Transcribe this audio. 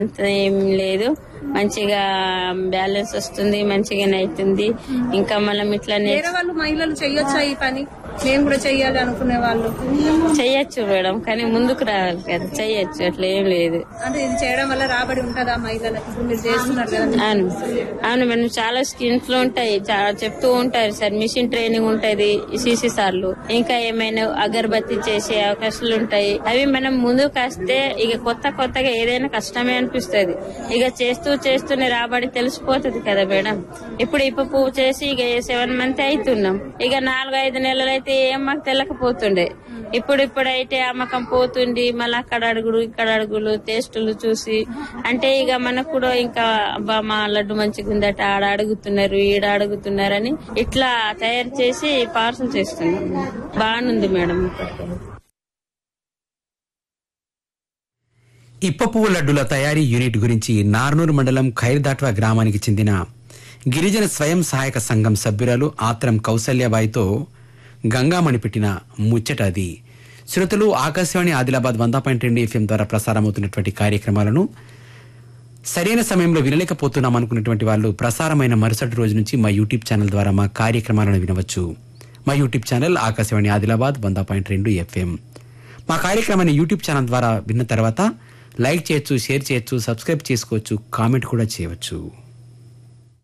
అంత ఏం లేదు మంచిగా బ్యాలెన్స్ వస్తుంది మంచిగానే అవుతుంది ఇంకా మనం ఇట్లానే వేరే వాళ్ళు మహిళలు చెయ్యొచ్చా ఈ పని మేము కూడా చెయ్యాలి అనుకునే వాళ్ళు చెయ్యొచ్చు మేడం కానీ ముందుకు రావాలి కదా చెయ్యొచ్చు అట్లా ఏం లేదు అంటే ఇది చేయడం వల్ల రాబడి ఉంటుందా మహిళలకు ఇప్పుడు మీరు చేస్తున్నారు కదా అవును అవును మేడం చాలా స్కీమ్స్ లో ఉంటాయి చాలా చెప్తూ ఉంటారు సార్ మిషన్ ట్రైనింగ్ ఉంటది సిసి సార్లు ఇంకా ఏమైనా అగరబత్తి చేసే అవకాశాలు ఉంటాయి అవి మనం ముందుకు వస్తే ఇక కొత్త కొత్తగా ఏదైనా కష్టమే అనిపిస్తుంది ఇక చేస్తూ చేస్తూనే రాబడి తెలిసిపోతుంది కదా మేడం ఇప్పుడు ఇప్పు పువ్వు చేసి ఇక సెవెన్ మంత్ అవుతున్నాం ఇక నాలుగు ఐదు నెలలు అయితే ఏం మాకు తెలియకపోతుండే ఇప్పుడు ఇప్పుడైతే అమ్మకం పోతుంది మళ్ళీ అక్కడ అడుగులు ఇక్కడ అడుగులు టేస్టులు చూసి అంటే ఇక మనకు కూడా ఇంకా అబ్బా మా లడ్డు మంచిగా ఉందట ఆడ అడుగుతున్నారు ఈడ అడుగుతున్నారని ఇట్లా తయారు చేసి పార్సల్ చేస్తున్నాం బాగుంది మేడం ఇప్పటికే ఇప్ప పువ్వు లడ్డుల తయారీ యూనిట్ గురించి నార్నూరు మండలం ఖైర్దాట్వా గ్రామానికి చెందిన గిరిజన స్వయం సహాయక సంఘం సభ్యురాలు ఆత్రం కౌసల్యబాయితో గంగామణి పెట్టిన ముచ్చట అది శ్రోతలు ఆకాశవాణి ఆదిలాబాద్ వంద పాయింట్ రెండు ఎఫ్ఎం ద్వారా ప్రసారమవుతున్నటువంటి కార్యక్రమాలను సరైన సమయంలో వినలేకపోతున్నాం అనుకున్నటువంటి వాళ్ళు ప్రసారమైన మరుసటి రోజు నుంచి మా యూట్యూబ్ ఛానల్ ద్వారా మా కార్యక్రమాలను వినవచ్చు మా యూట్యూబ్ ఛానల్ ఆకాశవాణి ఆదిలాబాద్ వంద పాయింట్ రెండు ఎఫ్ఎం మా కార్యక్రమాన్ని యూట్యూబ్ ఛానల్ ద్వారా విన్న తర్వాత లైక్ చేయొచ్చు షేర్ చేయొచ్చు సబ్స్క్రైబ్ చేసుకోవచ్చు కామెంట్ కూడా చేయవచ్చు